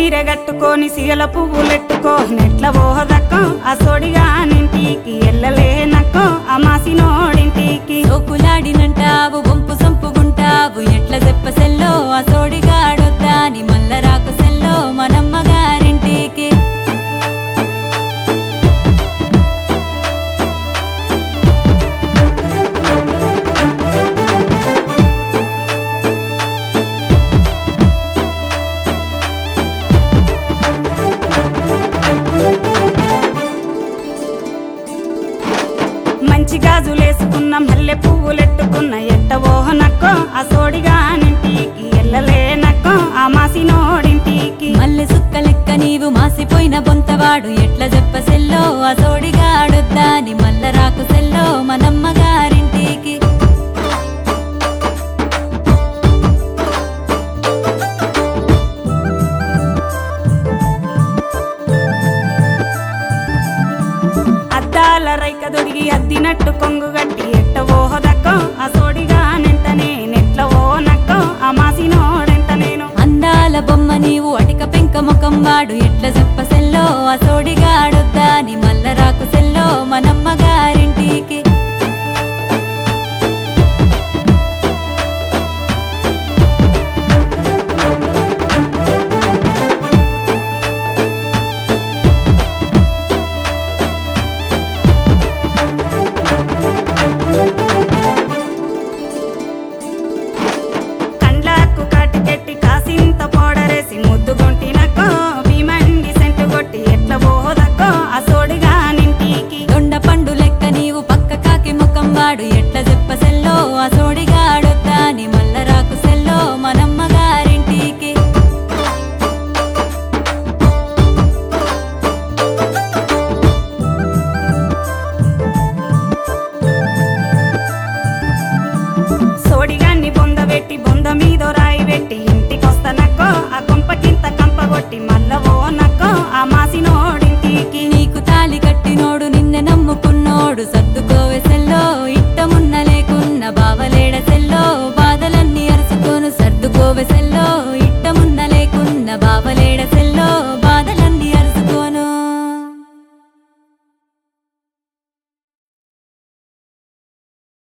చీర కట్టుకొని సిగల పువ్వులెట్టుకో నెట్ల ఓహదక్కో ఆ సోడిగా నింటికి ఎల్లలేనక్కో ఆ మాసినోడింటికి సోకులాడినంటావు వంపు సొంపుగుంటావు ఎట్ల చెప్ప సెల్లో ఆ సోడిగాడొద్దా నీ మల్ల రాకు సెల్లో మనమ్మ గారింటికి మంచి గాజులేసుకున్న మల్లె పువ్వులెట్టుకున్న ఎట్ట ఓహనక్కో ఆ సోడిగా నింటికి ఎల్లలేనక్కో ఆ మాసినోడింటికి మల్లె సుక్క లెక్క నీవు మాసిపోయిన బొంతవాడు ఎట్ల చెప్ప సెల్లో ఆ సోడిగాడొద్దా నీ మల్ల రాకు సెల్లో మనమ్మ గారింటికి అద్దాల రైక దొడిగి అద్దినట్టు కొంగు గట్టి ఎట్ట ఓహదక్కో ఆ సోడిగా నెంటనే నెట్ల ఓనక్కో ఆ మాసినోడెంట నేను అందాల బొమ్మ నీవు అటిక పెంక ముఖం వాడు ఎట్ల చెప్ప సెల్లో ఆ సోడిగాడొద్దా నీ మల్ల రాకు సెల్లో మనమ్మ గారింటికి కండ్లకు కటికెట్టి కాసింత పౌడరేసి ముద్దుగొంటినక్కో భీమండి సెంటు కొట్టి ఎట్ల ఓహదక్కో ఆ సోడిగా నింటికి దొండ పండు లెక్క నీవు పక్క కాకి ముఖం వాడు ఎట్ల చెప్ప సెల్లో ఆ సోడిగాడొద్దా నీ మల్ల రాకు సెల్లో మనమ్మ గారింటికి సోడిగాన్ని బొంద పెట్టి బొంద మీద రాయి పెట్టి ఇంటికొస్తనక్కో ఆ కొంపకింత కంపగొట్టి మల్ల ఓనక్కో ఆ మాసినోడింటికి నీ